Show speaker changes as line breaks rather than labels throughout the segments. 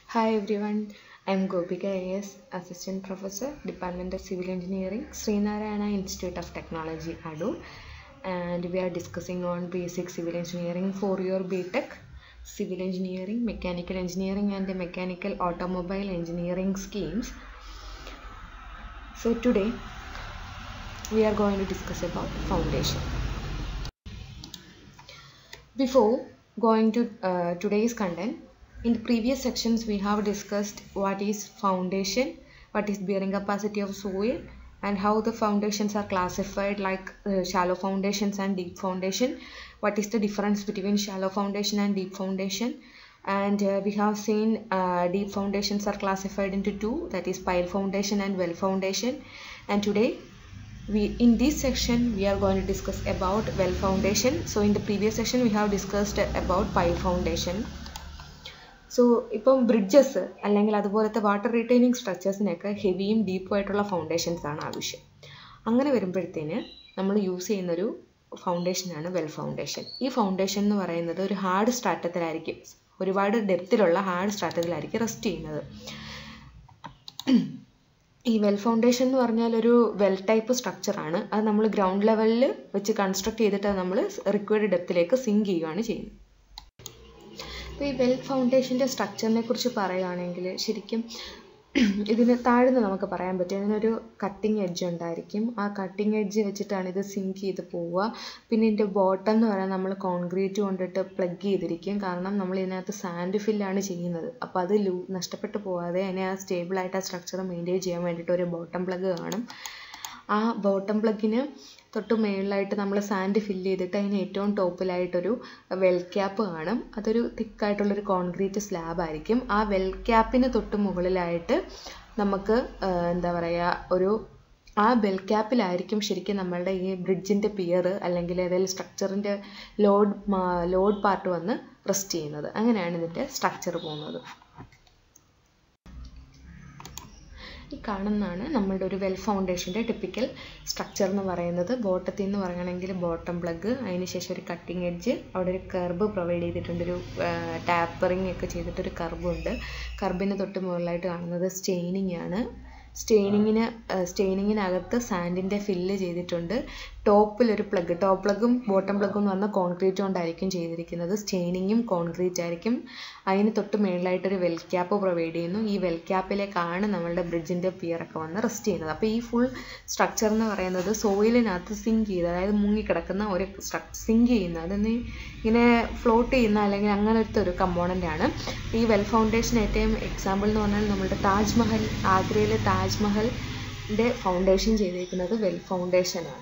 Hi everyone, I'm Gopika AS, Assistant Professor, Department of Civil Engineering, Srinarayana Institute of Technology, Adur, and we are discussing on basic civil engineering for your BTech, civil engineering, mechanical engineering, and the mechanical automobile engineering schemes. So today we are going to discuss about foundation. Before going to uh, today's content, in the previous sections we have discussed what is foundation, what is bearing capacity of soil, and how the foundations are classified like uh, shallow foundations and deep foundation. What is the difference between shallow foundation and deep foundation? And uh, we have seen uh, deep foundations are classified into two, that is pile foundation and well foundation. And today we in this section we are going to discuss about well foundation so in the previous section we have discussed about pile foundation so ഇപ്പം bridges അല്ലെങ്കിൽ അതുപോലത്തെ water retaining സ്ട്രക്ചേഴ്സിനൊക്കെ ഹെവിയും ഡീപ്പും ആയിട്ടുള്ള foundations ആണ് ആവശ്യം അങ്ങനെ വരുമ്പോഴത്തേന് നമ്മൾ use ചെയ്യുന്നൊരു ഫൗണ്ടേഷനാണ് വെൽ ഫൗണ്ടേഷൻ ഈ ഫൗണ്ടേഷൻ എന്ന് പറയുന്നത് ഒരു ഹാർഡ് സ്ട്രാറ്റത്തിലായിരിക്കും ഒരുപാട് ഡെപ്തിലുള്ള ഹാർഡ് സ്ട്രാറ്റത്തിലായിരിക്കും റെസ്റ്റ് ചെയ്യുന്നത് ഈ വെൽ ഫൗണ്ടേഷൻ എന്ന് പറഞ്ഞാൽ ഒരു വെൽ ടൈപ്പ് സ്ട്രക്ചറാണ് അത് നമ്മൾ ഗ്രൗണ്ട് ലെവലിൽ വെച്ച് കൺസ്ട്രക്ട് ചെയ്തിട്ട് നമ്മൾ റിക്വയർഡ് ഡെപ്തിലേക്ക് സിങ്ക് ചെയ്യുകയാണ് ചെയ്യുന്നത് അപ്പോൾ ഈ വെൽ ഫൗണ്ടേഷൻ്റെ സ്ട്രക്ചറിനെ കുറിച്ച് പറയുകയാണെങ്കിൽ ശരിക്കും ഇതിന് താഴ്ന്ന് നമുക്ക് പറയാൻ പറ്റും ഇതിനൊരു കട്ടിങ് എഡ്ജ് ഉണ്ടായിരിക്കും ആ കട്ടിങ് എഡ്ജ് വെച്ചിട്ടാണ് ഇത് സിങ്ക് ചെയ്ത് പോവുക പിന്നെ ഇതിൻ്റെ ബോട്ടം എന്ന് പറയാൻ നമ്മൾ കോൺക്രീറ്റ് കൊണ്ടിട്ട് പ്ലഗ് ചെയ്തിരിക്കും കാരണം നമ്മൾ ഇതിനകത്ത് സാൻഡ് ഫില്ലാണ് ചെയ്യുന്നത് അപ്പോൾ അത് ലൂ നഷ്ടപ്പെട്ടു പോകാതെ അതിനെ ആ സ്റ്റേബിളായിട്ട് ആ സ്ട്രക്ചർ മെയിൻറ്റെയിൻ ചെയ്യാൻ വേണ്ടിയിട്ട് ഒരു ബോട്ടം പ്ലഗ് കാണും ആ ബോട്ടം പ്ലഗിന് തൊട്ട് മുകളിലായിട്ട് നമ്മൾ സാൻഡ് ഫില്ല് ചെയ്തിട്ട് അതിന് ഏറ്റവും ടോപ്പിലായിട്ടൊരു വെൽ ക്യാപ്പ് കാണും അതൊരു തിക്കായിട്ടുള്ളൊരു കോൺക്രീറ്റ് സ്ലാബ് ആയിരിക്കും ആ വെൽ ക്യാപ്പിന് തൊട്ട് മുകളിലായിട്ട് നമുക്ക് എന്താ പറയുക ഒരു ആ ബെൽ ക്യാപ്പിലായിരിക്കും ശരിക്കും നമ്മളുടെ ഈ ബ്രിഡ്ജിൻ്റെ പിയർ അല്ലെങ്കിൽ ഏതെങ്കിലും സ്ട്രക്ചറിൻ്റെ ലോഡ് ലോഡ് പാർട്ട് വന്ന് റെസ്റ്റ് ചെയ്യുന്നത് അങ്ങനെയാണ് ഇതിൻ്റെ സ്ട്രക്ചർ പോകുന്നത് ഈ കാണുന്നതാണ് നമ്മളുടെ ഒരു വെൽ ഫൗണ്ടേഷൻ്റെ ടിപ്പിക്കൽ സ്ട്രക്ചർ എന്ന് പറയുന്നത് ബോട്ടത്തിൽ നിന്ന് പറയുകയാണെങ്കിൽ ബോട്ടം പ്ലഗ് അതിന് ശേഷം ഒരു കട്ടിങ് എഡ്ജ് അവിടെ ഒരു കർബ് പ്രൊവൈഡ് ചെയ്തിട്ടുണ്ട് ഒരു ടാപ്പറിങ് ഒക്കെ ചെയ്തിട്ടൊരു കർബ് ഉണ്ട് കർബിന് തൊട്ട് മുകളിലായിട്ട് കാണുന്നത് സ്റ്റെയിനിങ് ആണ് സ്റ്റെയിനിങ്ങിന് സ്റ്റെയിനിങ്ങിനകത്ത് സാൻഡിൻ്റെ ഫില്ല് ചെയ്തിട്ടുണ്ട് ടോപ്പിൽ ഒരു പ്ലഗ് ടോപ്പ് പ്ലഗും ബോട്ടം പ്ലഗും എന്ന് പറഞ്ഞാൽ കോൺക്രീറ്റ് കൊണ്ടായിരിക്കും ചെയ്തിരിക്കുന്നത് സ്റ്റെയിനിങ്ങും കോൺക്രീറ്റ് ആയിരിക്കും അതിന് തൊട്ട് മുകളിലായിട്ടൊരു വെൽ ക്യാപ്പ് പ്രൊവൈഡ് ചെയ്യുന്നു ഈ വെൽ ക്യാപ്പിലേക്കാണ് നമ്മളുടെ ബ്രിഡ്ജിൻ്റെ പിയറൊക്കെ വന്ന് റെസ്റ്റ് ചെയ്യുന്നത് അപ്പോൾ ഈ ഫുൾ സ്ട്രക്ചർ എന്ന് പറയുന്നത് സോയിലിനകത്ത് സിങ്ക് ചെയ്ത് അതായത് മുങ്ങിക്കിടക്കുന്ന ഒരു സ്ട്രക് സിങ്ക് ചെയ്യുന്ന അതൊന്ന് ഇങ്ങനെ ഫ്ലോട്ട് ചെയ്യുന്ന അല്ലെങ്കിൽ അങ്ങനത്തെ ഒരു കമ്പോണൻ്റ് ആണ് ഈ വെൽ ഫൗണ്ടേഷൻ ഏറ്റവും എക്സാമ്പിൾ എന്ന് പറഞ്ഞാൽ നമ്മുടെ താജ്മഹൽ ആഗ്രയിലെ താജ്മഹലിൻ്റെ ഫൗണ്ടേഷൻ ചെയ്തിരിക്കുന്നത് വെൽ ഫൗണ്ടേഷനാണ്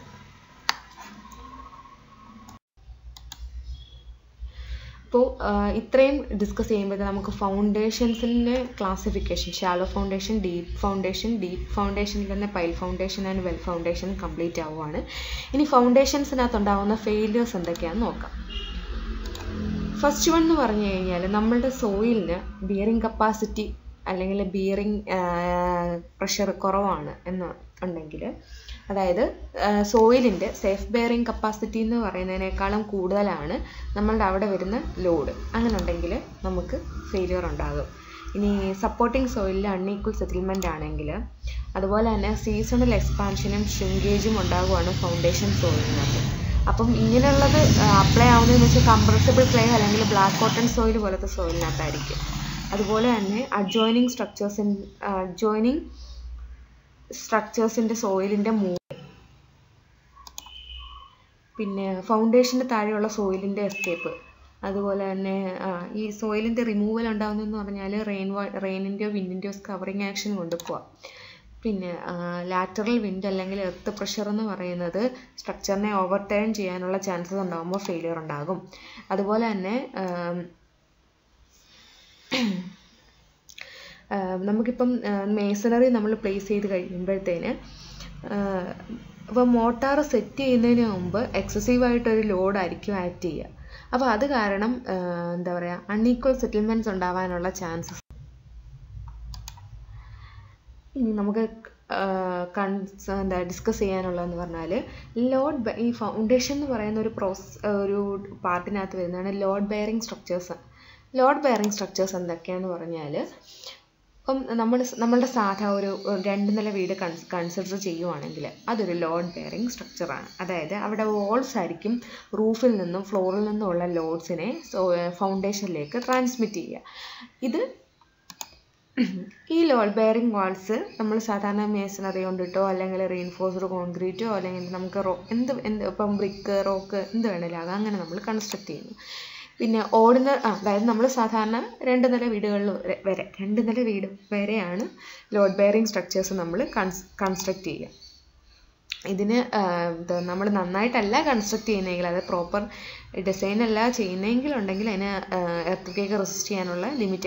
അപ്പോൾ ഇത്രയും ഡിസ്കസ് ചെയ്യുമ്പോൾ നമുക്ക് ഫൗണ്ടേഷൻസിൻ്റെ classification shallow foundation deep foundation deep ഫൗണ്ടേഷനിൽ തന്നെ pile foundation and well foundation complete ആവുകയാണ് ഇനി ഫൗണ്ടേഷൻസിനകത്ത് ഉണ്ടാകുന്ന ഫെയിലിയേഴ്സ് എന്തൊക്കെയാണെന്ന് നോക്കാം ഫസ്റ്റ് വൺ എന്ന് പറഞ്ഞു കഴിഞ്ഞാൽ നമ്മളുടെ സോയിലിന് ബിയറിംഗ് കപ്പാസിറ്റി അല്ലെങ്കിൽ ബിയറിംഗ് പ്രഷർ കുറവാണ് എന്ന് ഉണ്ടെങ്കിൽ അതായത് സോയിലിൻ്റെ സേഫ് ബെയറിംഗ് കപ്പാസിറ്റി എന്ന് പറയുന്നതിനേക്കാളും കൂടുതലാണ് നമ്മളുടെ അവിടെ വരുന്ന ലോഡ് അങ്ങനെ ഉണ്ടെങ്കിൽ നമുക്ക് ഫെയിലിയർ ഉണ്ടാകും ഇനി സപ്പോർട്ടിംഗ് സോയിലിൽ അൺഈക്വൽ സെറ്റിൽമെൻ്റ് ആണെങ്കിൽ അതുപോലെ തന്നെ സീസണൽ എക്സ്പാൻഷനും ഷ്രിങ്കേജും ഉണ്ടാകുവാണ് ഫൗണ്ടേഷൻ സോയിലിനകത്ത് അപ്പം ഇങ്ങനെയുള്ളത് അപ്ലൈ ആവുന്നതെന്ന് വെച്ചാൽ കംപ്രസിബിൾ ക്ലേ അല്ലെങ്കിൽ ബ്ലാക്ക് കോട്ടൺ സോയിൽ പോലത്തെ സോയിലിനകത്തായിരിക്കും അതുപോലെ തന്നെ അഡ്ജോയിനിങ് സ്ട്രക്ചേഴ്സിൻ അഡ്ജോയിനിങ് സ്ട്രക്ചേഴ്സിൻ്റെ സോയിലിൻ്റെ മൂ പിന്നെ ഫൗണ്ടേഷൻ്റെ താഴെയുള്ള സോയിലിൻ്റെ എസ്കേപ്പ് അതുപോലെ തന്നെ ഈ സോയിലിൻ്റെ റിമൂവൽ ഉണ്ടാകുന്നതെന്ന് പറഞ്ഞാൽ റെയിൻ റെയിനിൻ്റെയോ വിൻഡിൻ്റെയോ കവറിങ് ആക്ഷൻ കൊണ്ടുപോകാം പിന്നെ ലാറ്ററൽ വിൻഡ് അല്ലെങ്കിൽ എർത്ത് പ്രഷർ എന്ന് പറയുന്നത് സ്ട്രക്ചറിനെ ഓവർ ടേൺ ചെയ്യാനുള്ള ചാൻസസ് ഉണ്ടാകുമ്പോൾ ഫെയിലിയർ ഉണ്ടാകും അതുപോലെ തന്നെ നമുക്കിപ്പം മേസണറി നമ്മൾ പ്ലേസ് ചെയ്ത് കഴിയുമ്പോഴത്തേന് ഇപ്പോൾ മോട്ടാർ സെറ്റ് ചെയ്യുന്നതിന് മുമ്പ് എക്സസീവായിട്ടൊരു ലോഡായിരിക്കും ആക്ട് ചെയ്യുക അപ്പോൾ അത് കാരണം എന്താ പറയുക അൺഈക്വൽ സെറ്റിൽമെൻറ്റ്സ് ഉണ്ടാവാനുള്ള ചാൻസസ് ഇനി നമുക്ക് എന്താ ഡിസ്കസ് ചെയ്യാനുള്ളതെന്ന് പറഞ്ഞാൽ ലോഡ് ഈ ഫൗണ്ടേഷൻ എന്ന് പറയുന്ന ഒരു പ്രോസസ് ഒരു പാർട്ടിനകത്ത് വരുന്നതാണ് load bearing structures load bearing structures എന്തൊക്കെയാണെന്ന് പറഞ്ഞാൽ ഇപ്പം നമ്മൾ നമ്മളുടെ സാധാ ഒരു രണ്ട് നില വീട് കൺസ് കൺസിഡർ ചെയ്യുവാണെങ്കിൽ അതൊരു ലോഡ് ബെയറിംഗ് സ്ട്രക്ചറാണ് അതായത് അവിടെ വാൾസ് ആയിരിക്കും റൂഫിൽ നിന്നും ഫ്ലോറിൽ നിന്നുമുള്ള ലോഡ്സിനെ ഫൗണ്ടേഷനിലേക്ക് ട്രാൻസ്മിറ്റ് ചെയ്യുക ഇത് ഈ ലോഡ് ബെയറിംഗ് വാൾസ് നമ്മൾ സാധാരണ മേസണറി കൊണ്ടിട്ടോ അല്ലെങ്കിൽ റീൻഫോഴ്സ്ഡ് കോൺക്രീറ്റോ അല്ലെങ്കിൽ നമുക്ക് റോ എന്ത് എന്ത് ഇപ്പം ബ്രിക്ക് റോക്ക് എന്ത് വേണേലും ആകാം അങ്ങനെ നമ്മൾ കൺസ്ട്രക്ട് ചെയ്യുന്നു പിന്നെ ഓടുന്ന ആ അതായത് നമ്മൾ സാധാരണ രണ്ട് നില വീടുകളിൽ വരെ രണ്ട് നില വീട് വരെയാണ് ലോഡ് ബെയറിംഗ് സ്ട്രക്ചേഴ്സ് നമ്മൾ കൺസ് കൺസ്ട്രക്ട് ചെയ്യുക ഇതിന് നമ്മൾ നന്നായിട്ടല്ല കൺസ്ട്രക്ട് ചെയ്യുന്നതെങ്കിൽ അത് പ്രോപ്പർ ഡിസൈൻ അല്ല ചെയ്യുന്നതെങ്കിൽ ഉണ്ടെങ്കിൽ അതിന് എർത്ത് കേക്ക് റെസിസ്റ്റ് ചെയ്യാനുള്ള ലിമിറ്റ്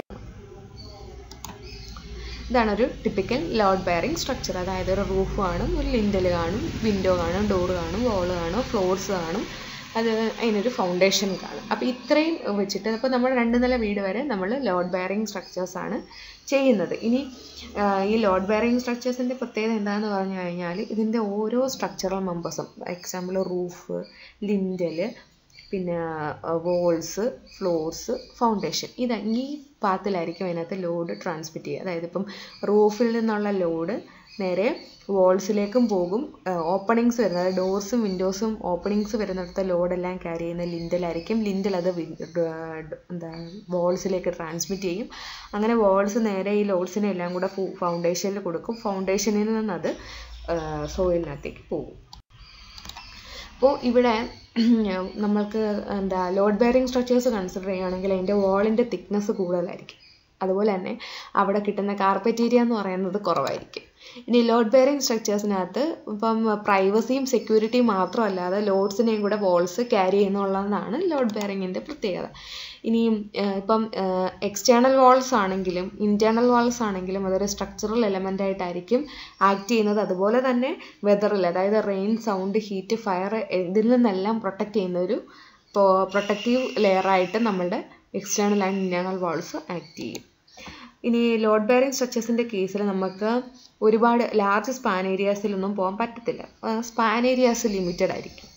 ഇതാണ് ഒരു ടിപ്പിക്കൽ ലോഡ് ബെയറിംഗ് സ്ട്രക്ചർ അതായത് ഒരു റൂഫ് കാണും ഒരു ലിൻഡൽ കാണും വിൻഡോ കാണും ഡോർ കാണും വാൾ കാണും ഫ്ലോർസ് കാണും അത് അതിനൊരു ഫൗണ്ടേഷൻ കാണും അപ്പോൾ ഇത്രയും വെച്ചിട്ട് അപ്പോൾ നമ്മൾ രണ്ട് നില വീട് വരെ നമ്മൾ ലോഡ് ബെയറിംഗ് സ്ട്രക്ചേഴ്സ് ആണ് ചെയ്യുന്നത് ഇനി ഈ ലോഡ് ബെയറിംഗ് സ്ട്രക്ചേഴ്സിൻ്റെ പ്രത്യേകത എന്താണെന്ന് പറഞ്ഞു കഴിഞ്ഞാൽ ഇതിൻ്റെ ഓരോ സ്ട്രക്ചറൽ മെമ്പേഴ്സും എക്സാമ്പിൾ റൂഫ് ലിൻഡൽ പിന്നെ വോൾസ് ഫ്ലോർസ് ഫൗണ്ടേഷൻ ഇത് ഈ പാത്തിലായിരിക്കും അതിനകത്ത് ലോഡ് ട്രാൻസ്മിറ്റ് ചെയ്യുക അതായത് ഇപ്പം റൂഫിൽ നിന്നുള്ള ലോഡ് നേരെ വോൾസിലേക്കും പോകും ഓപ്പണിങ്സ് വരുന്നത് അതായത് ഡോർസും വിൻഡോസും ഓപ്പണിങ്സ് വരുന്നിടത്ത് ലോഡെല്ലാം ക്യാരി ചെയ്യുന്ന ലിൻഡലായിരിക്കും ലിൻഡൽ അത് എന്താ വോൾസിലേക്ക് ട്രാൻസ്മിറ്റ് ചെയ്യും അങ്ങനെ വോൾസ് നേരെ ഈ ലോഡ്സിനെ എല്ലാം കൂടെ ഫൗണ്ടേഷനിൽ കൊടുക്കും ഫൗണ്ടേഷനിൽ നിന്ന് അത് സോയിലിനകത്തേക്ക് പോകും അപ്പോൾ ഇവിടെ നമ്മൾക്ക് എന്താ ലോഡ് ബെയറിംഗ് സ്ട്രക്ചേഴ്സ് കൺസിഡർ ചെയ്യുകയാണെങ്കിൽ അതിൻ്റെ വാളിൻ്റെ തിക്നെസ് കൂടുതലായിരിക്കും അതുപോലെ തന്നെ അവിടെ കിട്ടുന്ന കാർപ്പറ്റ് ഏരിയ എന്ന് പറയുന്നത് കുറവായിരിക്കും ഇനി ലോഡ് ബെയറിംഗ് സ്ട്രക്ചേഴ്സിനകത്ത് ഇപ്പം പ്രൈവസിയും സെക്യൂരിറ്റിയും മാത്രമല്ലാതെ ലോഡ്സിനെയും കൂടെ വാൾസ് ക്യാരി ചെയ്യുന്നുള്ളതാണ് ലോഡ് ബെയറിങ്ങിൻ്റെ പ്രത്യേകത ഇനിയും ഇപ്പം എക്സ്റ്റേണൽ വാൾസ് ആണെങ്കിലും ഇൻറ്റേർണൽ വാൾസ് ആണെങ്കിലും അതൊരു സ്ട്രക്ചറൽ എലമെൻ്റ് ആയിട്ടായിരിക്കും ആക്ട് ചെയ്യുന്നത് അതുപോലെ തന്നെ വെതറിൽ അതായത് റെയിൻ സൗണ്ട് ഹീറ്റ് ഫയർ ഇതിൽ നിന്നെല്ലാം പ്രൊട്ടക്റ്റ് ചെയ്യുന്ന ഒരു പ്രൊട്ടക്റ്റീവ് ലെയറായിട്ട് നമ്മളുടെ external and internal walls act ചെയ്യും ഇനി ലോഡ് ബെയറിംഗ് സ്ട്രക്ചേഴ്സിൻ്റെ കേസിൽ നമുക്ക് ഒരുപാട് ലാർജ് സ്പാൻ ഏരിയാസിലൊന്നും പോകാൻ പറ്റത്തില്ല സ്പാൻ ഏരിയാസ് ലിമിറ്റഡ് ആയിരിക്കും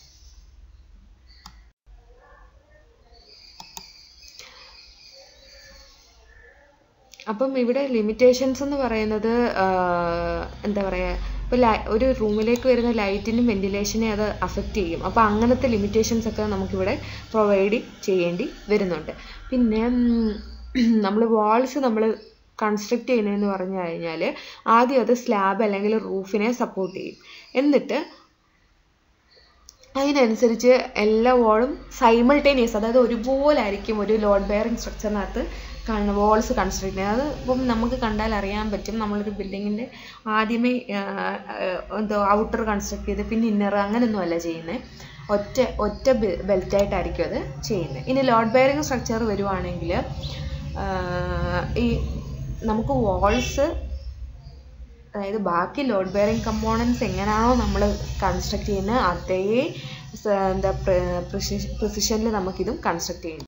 അപ്പം ഇവിടെ ലിമിറ്റേഷൻസ് എന്ന് പറയുന്നത് എന്താ പറയുക ഇപ്പോൾ ഒരു റൂമിലേക്ക് വരുന്ന ലൈറ്റിനും വെന്റിലേഷനെ അത് അഫക്റ്റ് ചെയ്യും അപ്പോൾ അങ്ങനത്തെ ലിമിറ്റേഷൻസ് ഒക്കെ നമുക്കിവിടെ പ്രൊവൈഡ് ചെയ്യേണ്ടി വരുന്നുണ്ട് പിന്നെ നമ്മൾ വാൾസ് നമ്മൾ കൺസ്ട്രക്ട് ചെയ്യുന്നതെന്ന് പറഞ്ഞു കഴിഞ്ഞാൽ ആദ്യം അത് സ്ലാബ് അല്ലെങ്കിൽ റൂഫിനെ സപ്പോർട്ട് ചെയ്യും എന്നിട്ട് അതിനനുസരിച്ച് എല്ലാ വാളും സൈമിൾട്ടേനിയസ് അതായത് ഒരുപോലെ ആയിരിക്കും ഒരു ലോഡ് ബെയറിംഗ് സ്ട്രക്ചറിനകത്ത് വാൾസ് കൺസ്ട്രക്ട് ചെയ്യുന്നത് അത് ഇപ്പം നമുക്ക് കണ്ടാൽ അറിയാൻ പറ്റും നമ്മളൊരു ബിൽഡിങ്ങിൻ്റെ ആദ്യമേ എന്തോ ഔട്ടർ കൺസ്ട്രക്ട് ചെയ്ത് പിന്നെ ഇന്നർ അങ്ങനെയൊന്നും അല്ല ചെയ്യുന്നത് ഒറ്റ ഒറ്റ ബെൽറ്റായിട്ടായിരിക്കും അത് ചെയ്യുന്നത് ഇനി ലോഡ് ബെയറിംഗ് സ്ട്രക്ചർ വരുവാണെങ്കിൽ ഈ നമുക്ക് വാൾസ് അതായത് ബാക്കി ലോഡ് ബെയറിംഗ് കമ്പോണൻസ് എങ്ങനെയാണോ നമ്മൾ കൺസ്ട്രക്ട് ചെയ്യുന്നത് അതേ എന്താ പ്രിസിഷനിൽ നമുക്കിതും കൺസ്ട്രക്ട് ചെയ്യും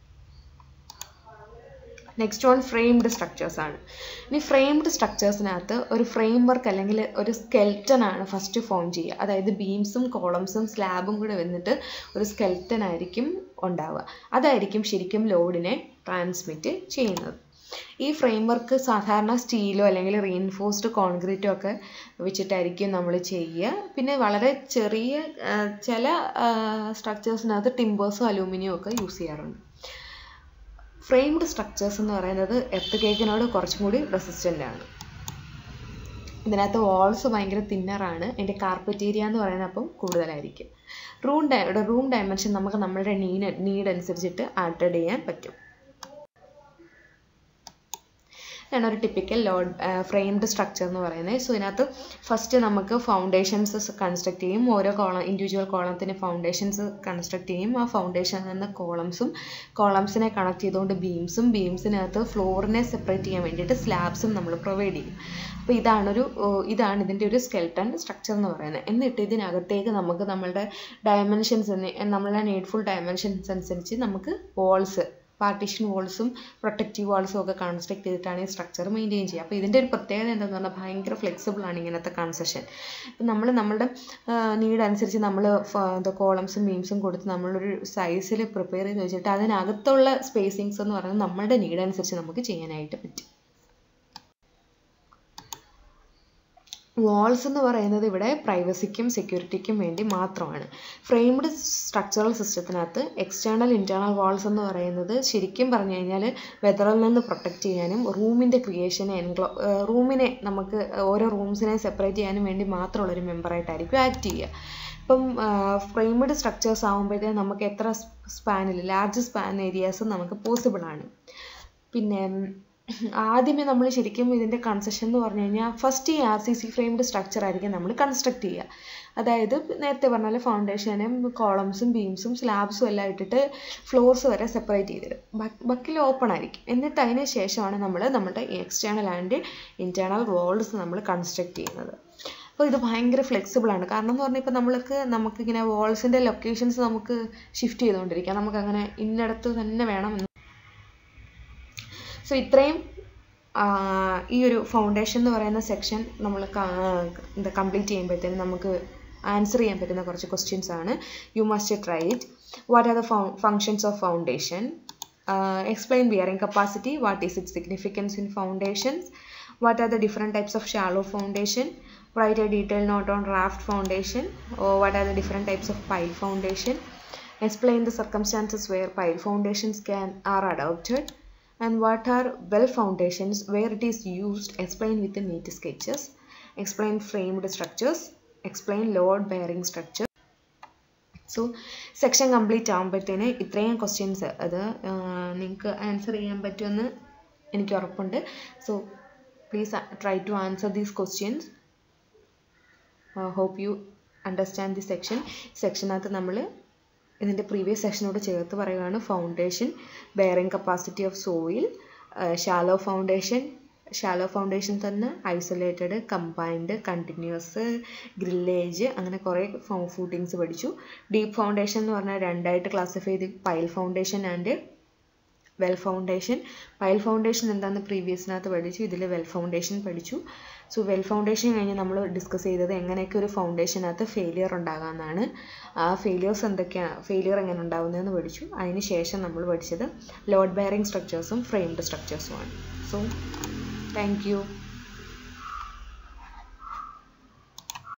നെക്സ്റ്റ് വൺ ഫ്രെയിംഡ് സ്ട്രക്ചേഴ്സ് ആണ് ഇനി ഫ്രെയിംഡ് സ്ട്രക്ചേഴ്സിനകത്ത് ഒരു ഫ്രെയിം വർക്ക് അല്ലെങ്കിൽ ഒരു സ്കെൽറ്റൻ ആണ് ഫസ്റ്റ് ഫോം ചെയ്യുക അതായത് ബീംസും കോളംസും സ്ലാബും കൂടെ വന്നിട്ട് ഒരു സ്കെൽറ്റൻ ആയിരിക്കും ഉണ്ടാവുക അതായിരിക്കും ശരിക്കും ലോഡിനെ ട്രാൻസ്മിറ്റ് ചെയ്യുന്നത് ഈ ഫ്രെയിം വർക്ക് സാധാരണ സ്റ്റീലോ അല്ലെങ്കിൽ റീൻഫോഴ്സ്ഡ് കോൺക്രീറ്റോ ഒക്കെ വെച്ചിട്ടായിരിക്കും നമ്മൾ ചെയ്യുക പിന്നെ വളരെ ചെറിയ ചില സ്ട്രക്ചേഴ്സിനകത്ത് ടിമ്പേഴ്സും അലൂമിനിയം ഒക്കെ യൂസ് ചെയ്യാറുണ്ട് ഫ്രെയിംഡ് സ്ട്രക്ചേഴ്സ് എന്ന് പറയുന്നത് എർത്ത് കേക്കിനോട് കുറച്ചും കൂടി റെസിസ്റ്റൻ്റ് ആണ് ഇതിനകത്ത് വാൾസ് ഭയങ്കര തിന്നറാണ് അതിൻ്റെ കാർപ്പറ്റ് ഏരിയ എന്ന് പറയുന്നത് അപ്പം കൂടുതലായിരിക്കും റൂം ഡൈ റൂം ഡയമെൻഷൻ നമുക്ക് നമ്മളുടെ നീഡ് നീഡ് അനുസരിച്ചിട്ട് ആൾട്ടർ ചെയ്യാൻ പറ്റും ഇതാണ് ഒരു ടിപ്പിക്കൽ ലോഡ് ഫ്രെയിംഡ് സ്ട്രക്ചർ എന്ന് പറയുന്നത് സോ ഇതിനകത്ത് ഫസ്റ്റ് നമുക്ക് ഫൗണ്ടേഷൻസ് കൺസ്ട്രക്ട് ചെയ്യും ഓരോ കോളം ഇൻഡിവിജ്വൽ കോളത്തിന് ഫൗണ്ടേഷൻസ് കൺസ്ട്രക്ട് ചെയ്യും ആ ഫൗണ്ടേഷനിൽ നിന്ന് കോളംസും കോളംസിനെ കണക്ട് ചെയ്തുകൊണ്ട് ബീംസും ബീംസിനകത്ത് ഫ്ലോറിനെ സെപ്പറേറ്റ് ചെയ്യാൻ വേണ്ടിയിട്ട് സ്ലാബ്സും നമ്മൾ പ്രൊവൈഡ് ചെയ്യും അപ്പോൾ ഇതാണൊരു ഇതാണ് ഇതിൻ്റെ ഒരു സ്കെൽട്ടൺ സ്ട്രക്ചർ എന്ന് പറയുന്നത് എന്നിട്ട് ഇതിനകത്തേക്ക് നമുക്ക് നമ്മളുടെ ഡയമെൻഷൻസ് നമ്മളുടെ നീഡ്ഫുൾ ഡയമെൻഷൻസ് അനുസരിച്ച് നമുക്ക് വാൾസ് പാർട്ടീഷൻ വാൾസും പ്രൊട്ടക്റ്റീവ് വാൾസും ഒക്കെ കൺസ്ട്രക്ട് ചെയ്തിട്ടാണ് ഈ സ്ട്രക്ചർ മെയിൻറ്റെയിൻ ചെയ്യുക അപ്പോൾ ഇതിൻ്റെ ഒരു പ്രത്യേകത എന്താണെന്ന് പറഞ്ഞാൽ ഭയങ്കര ഫ്ലെക്സിബിൾ ആണ് ഇങ്ങനത്തെ കൺസെഷൻ ഇപ്പം നമ്മൾ നമ്മുടെ നീഡ് അനുസരിച്ച് നമ്മൾ എന്താ കോളംസും ബീംസും കൊടുത്ത് നമ്മളൊരു സൈസിൽ പ്രിപ്പയർ ചെയ്ത് വെച്ചിട്ട് അതിനകത്തുള്ള സ്പേസിങ്സ് എന്ന് പറയുന്നത് നമ്മളുടെ നീഡ് അനുസരിച്ച് നമുക്ക് ചെയ്യാനായിട്ട് പറ്റും വാൾസ് എന്ന് പറയുന്നത് ഇവിടെ പ്രൈവസിക്കും സെക്യൂരിറ്റിക്കും വേണ്ടി മാത്രമാണ് ഫ്രെയിംഡ് സ്ട്രക്ചറൽ സിസ്റ്റത്തിനകത്ത് എക്സ്റ്റേണൽ ഇൻറ്റേർണൽ വാൾസ് എന്ന് പറയുന്നത് ശരിക്കും പറഞ്ഞു കഴിഞ്ഞാൽ വെതറിൽ നിന്ന് പ്രൊട്ടക്റ്റ് ചെയ്യാനും റൂമിൻ്റെ ക്രിയേഷനെ എൻക്ലോ റൂമിനെ നമുക്ക് ഓരോ റൂംസിനെ സെപ്പറേറ്റ് ചെയ്യാനും വേണ്ടി മാത്രമുള്ളൊരു മെമ്പറായിട്ടായിരിക്കും ആക്ട് ചെയ്യുക ഇപ്പം ഫ്രെയിംഡ് സ്ട്രക്ചേഴ്സ് ആകുമ്പോഴത്തേക്കും നമുക്ക് എത്ര സ്പാനിൽ ലാർജ് സ്പാൻ ഏരിയാസ് നമുക്ക് പോസിബിൾ ആണ് പിന്നെ ആദ്യമേ നമ്മൾ ശരിക്കും ഇതിൻ്റെ കൺസെഷൻ എന്ന് പറഞ്ഞു കഴിഞ്ഞാൽ ഫസ്റ്റ് ഈ R C C framed structure ആയിരിക്കും നമ്മൾ കൺസ്ട്രക്ട് ചെയ്യുക അതായത് നേരത്തെ പറഞ്ഞ പോലെ ഫൗണ്ടേഷനും കോളംസും ബീംസും സ്ലാബ്സും എല്ലാം ഇട്ടിട്ട് ഫ്ലോർസ് വരെ സെപ്പറേറ്റ് ചെയ്തിടും ബക്കിൽ ഓപ്പൺ ആയിരിക്കും എന്നിട്ട് അതിന് ശേഷമാണ് നമ്മൾ നമ്മുടെ എക്സ്റ്റേണൽ ആൻഡ് ഇൻറ്റേർണൽ വാൾസ് നമ്മൾ കൺസ്ട്രക്ട് ചെയ്യുന്നത് അപ്പോൾ ഇത് ഭയങ്കര ഫ്ലെക്സിബിൾ ആണ് കാരണം എന്ന് പറഞ്ഞാൽ ഇപ്പോൾ നമ്മൾക്ക് നമുക്കിങ്ങനെ വാൾസിൻ്റെ ലൊക്കേഷൻസ് നമുക്ക് ഷിഫ്റ്റ് ചെയ്തുകൊണ്ടിരിക്കാം നമുക്കങ്ങനെ ഇന്നടത്ത് തന്നെ വേണം സോ ഇത്രയും ഈ ഒരു ഫൗണ്ടേഷൻ എന്ന് പറയുന്ന സെക്ഷൻ നമ്മൾ എന്താ കംപ്ലീറ്റ് ചെയ്യുമ്പോഴത്തേനും നമുക്ക് ആൻസർ ചെയ്യാൻ പറ്റുന്ന കുറച്ച് ക്വസ്റ്റ്യൻസ് ആണ് you must try it what are the functions of foundation explain bearing capacity what is it significance in foundations what are the different types of shallow foundation write a detailed note on raft foundation or what are the different types of pile foundation explain the circumstances where pile foundations can are adopted and what are well foundations where it is used explain with the neat sketches explain framed structures explain load bearing structure so section complete ആകുമ്പോഴത്തേന് ഇത്രയും questions അത് നിങ്ങൾക്ക് answer ചെയ്യാൻ പറ്റുമെന്ന് എനിക്ക് ഉറപ്പുണ്ട് so please try to answer these questions hope you understand the section സെക്ഷനകത്ത് നമ്മൾ ഇതിൻ്റെ പ്രീവിയസ് സെക്ഷനോട് ചേർത്ത് പറയുകയാണ് foundation bearing capacity of soil shallow foundation shallow foundation തന്നെ ഐസൊലേറ്റഡ് കമ്പൈൻഡ് കണ്ടിന്യൂസ് ഗ്രില്ലേജ് അങ്ങനെ കുറേ ഫൂട്ടിങ്സ് പഠിച്ചു ഡീപ്പ് ഫൗണ്ടേഷൻ എന്ന് പറഞ്ഞാൽ രണ്ടായിട്ട് ക്ലാസിഫൈ ചെയ്ത് pile foundation and well foundation pile foundation എന്താണെന്ന് പ്രീവിയസിനകത്ത് പഠിച്ചു ഇതിൽ വെൽ ഫൗണ്ടേഷൻ പഠിച്ചു സോ വെൽ ഫൗണ്ടേഷൻ കഴിഞ്ഞ് നമ്മൾ ഡിസ്കസ് ചെയ്തത് എങ്ങനെയൊക്കെ ഒരു ഫൗണ്ടേഷനകത്ത് ഫെയിലിയർ ഉണ്ടാകാമെന്നാണ് ആ ഫെയിലിയേഴ്സ് എന്തൊക്കെയാണ് ഫെയിലിയർ എങ്ങനെ ഉണ്ടാകുന്നതെന്ന് പഠിച്ചു അതിന് ശേഷം നമ്മൾ പഠിച്ചത് ലോഡ് ബെയറിംഗ് സ്ട്രക്ചേഴ്സും ഫ്രെയിംഡ് സ്ട്രക്ചേഴ്സുമാണ് സോ താങ്ക് യു